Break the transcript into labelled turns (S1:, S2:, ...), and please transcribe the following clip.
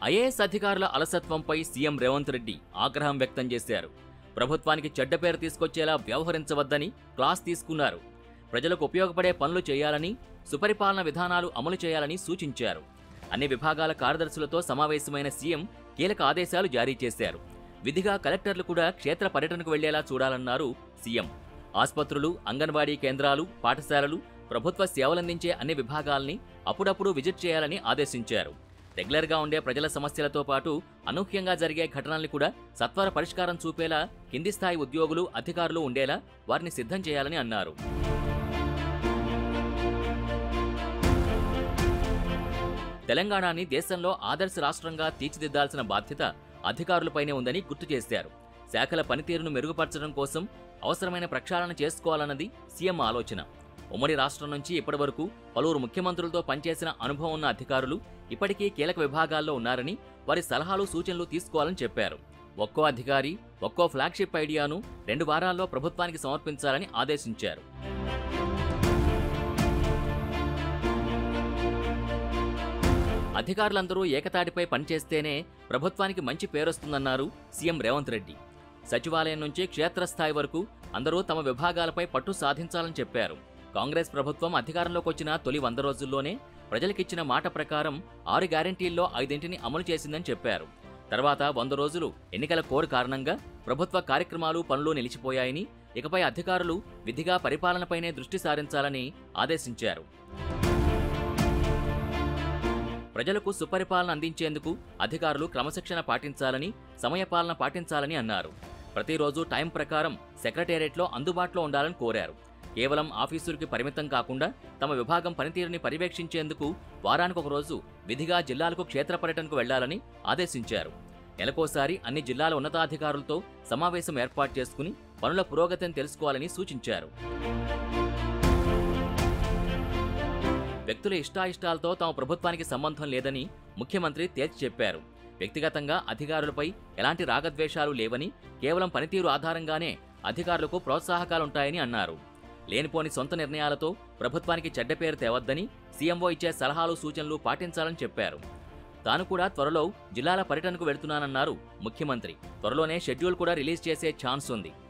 S1: IAS అధికారుల అలసత్వంపై CM Revanth Reddy ఆగ్రహం వ్యక్తం చేశారు ప్రభుత్వానికి చెడ్డ పేరు తీసుకొచ్చేలా వ్యవహరించవద్దని క్లాస్ తీసుకున్నారు ప్రజలకు ఉపయోగపడే పనులు చేయాలని సుపరిపాలన విధానాలు అమలు చేయాలని సూచించారు అన్ని విభాగాల కార్యదర్శులతో సమావేశమైన సీఎం కీలక ఆదేశాలు జారీ చేశారు విధిగా కలెక్టర్లు కూడా క్షేత్ర పర్యటనకు వెళ్లేలా చూడాలన్నారు సీఎం ఆసుపత్రులు అంగన్వాడీ కేంద్రాలు పాఠశాలలు ప్రభుత్వ సేవలందించే అన్ని విభాగాల్ని అప్పుడప్పుడు విజిట్ చేయాలని ఆదేశించారు రెగ్యులర్గా ఉండే ప్రజల సమస్యలతో పాటు అనూహ్యంగా జరిగే ఘటనల్ని కూడా సత్వర పరిష్కారం చూపేలా కింది స్థాయి ఉద్యోగులు అధికారులు ఉండేలా వారిని సిద్ధం చేయాలని అన్నారు తెలంగాణని దేశంలో ఆదర్శ రాష్ట్రంగా తీర్చిదిద్దాల్సిన బాధ్యత అధికారులపైనే ఉందని గుర్తు చేశారు శాఖల పనితీరును మెరుగుపరచడం కోసం అవసరమైన ప్రక్షాళన చేసుకోవాలన్నది సీఎం ఆలోచన ఉమ్మడి రాష్ట్రం నుంచి ఇప్పటివరకు పలువురు ముఖ్యమంత్రులతో పనిచేసిన అనుభవం ఉన్న అధికారులు ఇప్పటికీ కీలక విభాగాల్లో ఉన్నారని వారి సలహాలు సూచనలు తీసుకోవాలని చెప్పారు ఒక్కో అధికారి ఒక్కో ఫ్లాగ్షిప్ ఐడియాను రెండు వారాల్లో ప్రభుత్వానికి సమర్పించాలని ఆదేశించారు అధికారులందరూ ఏకతాటిపై పనిచేస్తేనే ప్రభుత్వానికి మంచి పేరొస్తుందన్నారు సీఎం రేవంత్ రెడ్డి సచివాలయం నుంచి క్షేత్రస్థాయి వరకు అందరూ తమ విభాగాలపై పట్టు సాధించాలని చెప్పారు కాంగ్రెస్ ప్రభుత్వం అధికారంలోకి వచ్చిన తొలి వంద రోజుల్లోనే ప్రజలకిచ్చిన మాట ప్రకారం ఆరు గ్యారంటీల్లో ఐదింటిని అమలు చేసిందని చెప్పారు తర్వాత వంద రోజులు ఎన్నికల కోడ్ కారణంగా ప్రభుత్వ కార్యక్రమాలు పనులు నిలిచిపోయాయని ఇకపై అధికారులు విధిగా పరిపాలనపైనే దృష్టి సారించాలని ఆదేశించారు ప్రజలకు సుపరిపాలన అందించేందుకు అధికారులు క్రమశిక్షణ పాటించాలని సమయపాలన పాటించాలని అన్నారు ప్రతిరోజు టైం ప్రకారం సెక్రటేరియట్లో అందుబాటులో ఉండాలని కోరారు కేవలం ఆఫీసులకి పరిమితం కాకుండా తమ విభాగం పనితీరుని పర్యవేక్షించేందుకు వారానికి ఒక రోజు విధిగా జిల్లాలకు క్షేత్ర పర్యటనకు వెళ్లాలని ఆదేశించారు నెలకోసారి అన్ని జిల్లాల ఉన్నతాధికారులతో సమావేశం ఏర్పాటు చేసుకుని పనుల పురోగతిని తెలుసుకోవాలని సూచించారు వ్యక్తుల ఇష్టాయిష్టాలతో తమ ప్రభుత్వానికి సంబంధం లేదని ముఖ్యమంత్రి తేల్చి చెప్పారు వ్యక్తిగతంగా అధికారులపై ఎలాంటి రాగద్వేషాలు లేవని కేవలం పనితీరు ఆధారంగానే అధికారులకు ప్రోత్సాహకాలుంటాయని అన్నారు లేనిపోని సొంత నిర్ణయాలతో ప్రభుత్వానికి చెడ్డ పేరు తేవద్దని సీఎంఓ ఇచ్చే సలహాలు సూచనలు పాటించాలని చెప్పారు తాను కూడా త్వరలో జిల్లాల పర్యటనకు వెళ్తున్నానన్నారు ముఖ్యమంత్రి త్వరలోనే షెడ్యూల్ కూడా రిలీజ్ చేసే ఛాన్స్ ఉంది